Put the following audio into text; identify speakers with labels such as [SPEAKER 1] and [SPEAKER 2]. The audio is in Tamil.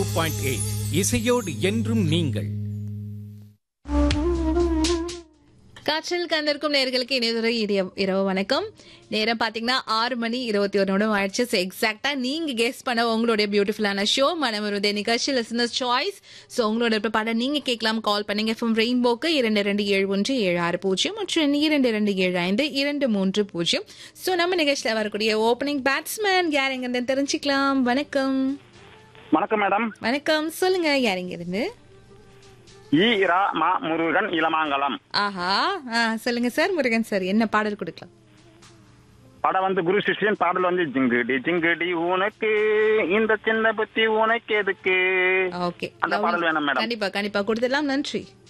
[SPEAKER 1] பாயிண்ட் எயிட் இசையோடு என்றும் நீங்கள்
[SPEAKER 2] காற்றில் கந்திருக்கும் நேர்களுக்கு இணையதுறை இரவு வணக்கம் நேரம் பாத்தீங்கன்னா ஆறு மணி இருபத்தி ஒரு நிமிடம் ஆயிடுச்சு ஸோ எக்ஸாக்டா நீங்க கெஸ் பண்ண உங்களுடைய பியூட்டிஃபுல்லான ஷோ மனமருதே நிகழ்ச்சி லிசனர்ஸ் சாய்ஸ் ஸோ உங்களோட இப்ப பாடம் நீங்க கேட்கலாம் கால் பண்ணுங்க எஃப்எம் ரெயின்போக்கு இரண்டு ரெண்டு ஏழு ஒன்று ஏழு ஆறு பூஜ்ஜியம் மற்றும் இரண்டு ரெண்டு ஏழு ஐந்து இரண்டு மூன்று பூஜ்ஜியம் ஸோ நம்ம நிகழ்ச்சியில் வரக்கூடிய ஓப்பனிங் பேட்ஸ்மேன் யார் எங்க தெரிஞ்சுக்கலாம் வணக்கம்
[SPEAKER 3] வணக்கம் மேடம்
[SPEAKER 2] வணக்கம் சொல்லுங்க யார் எங்க இருந்து
[SPEAKER 3] ஈ ரா மா முருகன் இளமாங்கலம்
[SPEAKER 2] ஆஹா ஆ, சொல்லுங்க சார் முருகன் சார் என்ன பாடல் கொடுக்கலாம்
[SPEAKER 3] படம் வந்து குரு சிஷ்யன் பாடல் வந்து ஜிங்குடி ஜிங்குடி உனக்கு இந்த சின்ன புத்தி உனக்கு எதுக்கு
[SPEAKER 2] ஓகே
[SPEAKER 3] அந்த பாடல் வேணும் மேடம்.
[SPEAKER 2] கண்டிப்பா கண்டிப்பா கொடுத்துடலாம் நன்றி